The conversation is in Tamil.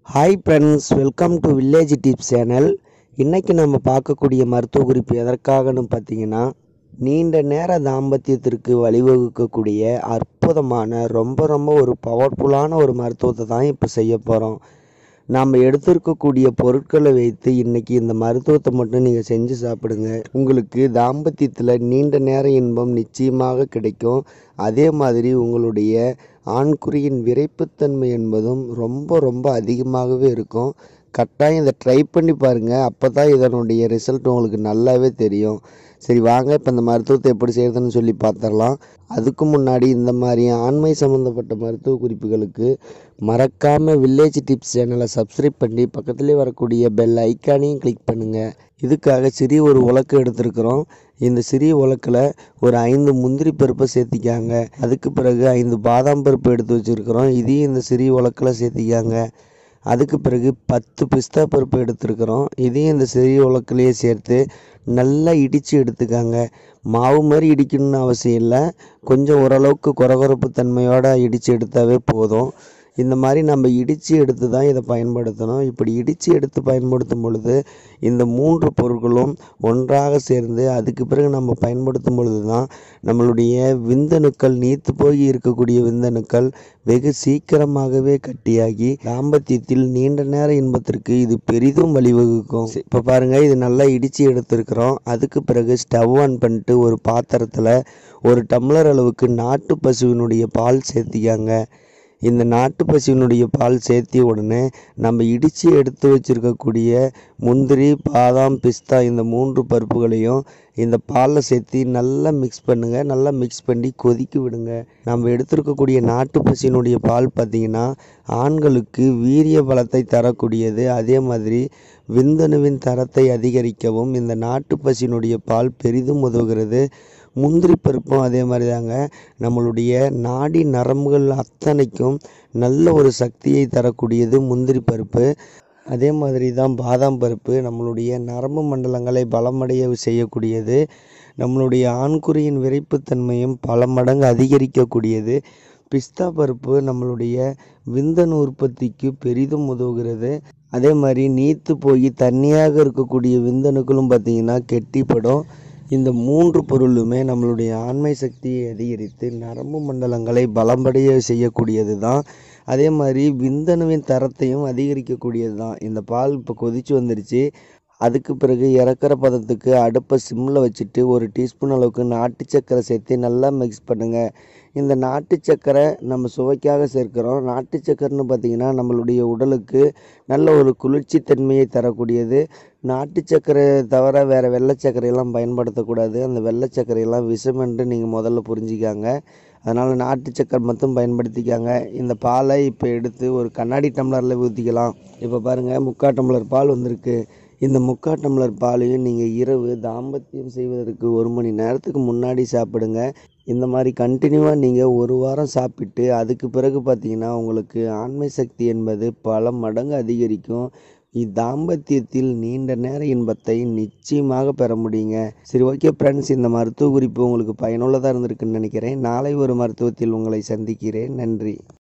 hi friends welcome to village tips channel இன்றைக்கி நம்ம பார்க்கக்கூடிய மருத்துவ குறிப்பு எதற்காகன்னு பார்த்தீங்கன்னா நீண்ட நேர தாம்பத்தியத்திற்கு வழிவகுக்கக்கூடிய அற்புதமான ரொம்ப ரொம்ப ஒரு பவர்ஃபுல்லான ஒரு மருத்துவத்தை தான் இப்போ செய்ய போகிறோம் நாம் எடுத்திருக்கக்கூடிய பொருட்களை வைத்து இன்றைக்கி இந்த மருத்துவத்தை மட்டும் நீங்கள் செஞ்சு சாப்பிடுங்க உங்களுக்கு தாம்பத்தியத்தில் நீண்ட நேர இன்பம் நிச்சயமாக கிடைக்கும் அதே மாதிரி உங்களுடைய ஆண்குறியின் விரைப்புத்தன்மை என்பதும் ரொம்ப ரொம்ப அதிகமாகவே இருக்கும் கட்டாயம் இதை ட்ரை பண்ணி பாருங்கள் அப்போ தான் இதனுடைய ரிசல்ட் உங்களுக்கு நல்லாவே தெரியும் சரி வாங்க இப்போ இந்த மருத்துவத்தை எப்படி செய்கிறதுன்னு சொல்லி பார்த்துடலாம் அதுக்கு முன்னாடி இந்த மாதிரி ஆண்மை சம்மந்தப்பட்ட மருத்துவ குறிப்புகளுக்கு மறக்காமல் வில்லேஜ் டிப்ஸ் சேனலை சப்ஸ்கிரைப் பண்ணி பக்கத்துலேயே வரக்கூடிய பெல் ஐக்கானையும் கிளிக் பண்ணுங்கள் இதுக்காக சிறிய ஒரு உலக்கு எடுத்திருக்கிறோம் இந்த சிறிய உலக்கில் ஒரு ஐந்து முந்திரி பருப்பை சேர்த்திக்காங்க அதுக்கு பிறகு ஐந்து பாதாம் பருப்பு எடுத்து வச்சுருக்கிறோம் இதையும் இந்த சிறிய உலக்கில் சேர்த்திக்காங்க அதுக்கு பிறகு பத்து பிஸ்தா பருப்பு எடுத்துருக்குறோம் இதையும் இந்த சிறிய உலக்கிலேயே சேர்த்து நல்லா இடித்து எடுத்துக்காங்க மாவு மாதிரி இடிக்கணும்னு அவசியம் இல்லை கொஞ்சம் ஓரளவுக்கு கொரகொரப்பு தன்மையோடு இடித்து எடுத்தாவே போதும் இந்த மாதிரி நம்ம இடித்து எடுத்து தான் இதை பயன்படுத்தணும் இப்படி இடித்து எடுத்து பயன்படுத்தும் பொழுது இந்த மூன்று பொருட்களும் ஒன்றாக சேர்ந்து அதுக்கு பிறகு நம்ம பயன்படுத்தும் பொழுது தான் நம்மளுடைய விந்தணுக்கள் நீத்து போய் இருக்கக்கூடிய விந்தணுக்கள் வெகு சீக்கிரமாகவே கட்டியாகி தாம்பத்தியத்தில் நீண்ட நேர இன்பத்திற்கு இது பெரிதும் வழிவகுக்கும் இப்போ பாருங்கள் இது நல்லா இடித்து எடுத்திருக்கிறோம் அதுக்கு பிறகு ஸ்டவ் ஆன் பண்ணிட்டு ஒரு பாத்திரத்தில் ஒரு டம்ளர் அளவுக்கு நாட்டு பசுவினுடைய பால் சேர்த்திக்காங்க இந்த நாட்டு பசுவினுடைய பால் சேர்த்திய உடனே நம்ம இடித்து எடுத்து வச்சுருக்கக்கூடிய முந்திரி பாதாம் பிஸ்தா இந்த மூன்று பருப்புகளையும் இந்த பாலில் சேர்த்து நல்லா மிக்ஸ் பண்ணுங்கள் நல்லா மிக்ஸ் பண்ணி கொதிக்க விடுங்க நம்ம எடுத்திருக்கக்கூடிய நாட்டு பசுவினுடைய பால் பார்த்திங்கன்னா ஆண்களுக்கு வீரிய பலத்தை தரக்கூடியது அதே மாதிரி விந்தணுவின் தரத்தை அதிகரிக்கவும் இந்த நாட்டு பசுவினுடைய பால் பெரிதும் உதவுகிறது முந்திரி பருப்பும் அதே மாதிரி தாங்க நம்மளுடைய நாடி நரம்புகள் அத்தனைக்கும் நல்ல ஒரு சக்தியை தரக்கூடியது முந்திரி பருப்பு அதே மாதிரி தான் பாதாம் பருப்பு நம்மளுடைய நரம்பு மண்டலங்களை பலமடைய செய்யக்கூடியது நம்மளுடைய ஆண்குறியின் விரைப்புத்தன்மையும் பல மடங்கு அதிகரிக்கக்கூடியது பிஸ்தா பருப்பு நம்மளுடைய விந்தணு உற்பத்திக்கு பெரிதும் உதவுகிறது அதே மாதிரி நீத்து போய் தண்ணியாக இருக்கக்கூடிய விந்தணுக்களும் பார்த்திங்கன்னா கெட்டிப்படும் இந்த மூன்று பொருளுமே நம்மளுடைய ஆண்மை சக்தியை அதிகரித்து நரம்பு மண்டலங்களை பலமடைய செய்யக்கூடியது தான் அதே மாதிரி விந்தணுவின் தரத்தையும் அதிகரிக்கக்கூடியது தான் இந்த பால் இப்போ கொதிச்சு வந்துருச்சு அதுக்கு பிறகு இறக்குற பதத்துக்கு அடுப்பை சிம்மில் வச்சுட்டு ஒரு டீஸ்பூன் அளவுக்கு நாட்டு சக்கரை சேர்த்து நல்லா மிக்ஸ் பண்ணுங்கள் இந்த நாட்டு சக்கரை நம்ம சுவைக்காக சேர்க்கிறோம் நாட்டு சக்கரைன்னு பார்த்திங்கன்னா நம்மளுடைய உடலுக்கு நல்ல ஒரு குளிர்ச்சி தன்மையை தரக்கூடியது நாட்டு சக்கரை தவிர வேறு வெள்ளை சர்க்கரையெல்லாம் பயன்படுத்தக்கூடாது அந்த வெள்ளை சர்க்கரையெல்லாம் விஷம் என்று நீங்கள் முதல்ல புரிஞ்சிக்காங்க அதனால் நாட்டு சக்கரை மட்டும் பயன்படுத்திக்காங்க இந்த பாலை இப்போ எடுத்து ஒரு கண்ணாடி டம்ளரில் ஊற்றிக்கலாம் இப்போ பாருங்கள் முக்கால் டம்ளர் பால் வந்திருக்கு இந்த முக்கால் டம்ளர் பாலையும் நீங்கள் இரவு தாம்பத்தியம் செய்வதற்கு ஒரு மணி நேரத்துக்கு முன்னாடி சாப்பிடுங்க இந்த மாதிரி கண்டினியூவாக நீங்கள் ஒரு வாரம் சாப்பிட்டு அதுக்கு பிறகு பார்த்தீங்கன்னா உங்களுக்கு ஆண்மை சக்தி என்பது பல மடங்கு அதிகரிக்கும் இத்தாம்பத்தியத்தில் நீண்ட நேர இன்பத்தை நிச்சயமாக பெற முடியுங்க சரி ஓகே ஃப்ரெண்ட்ஸ் இந்த மருத்துவ குறிப்பு உங்களுக்கு பயனுள்ளதாக இருந்திருக்குன்னு நினைக்கிறேன் நாளை ஒரு மருத்துவத்தில் உங்களை சந்திக்கிறேன் நன்றி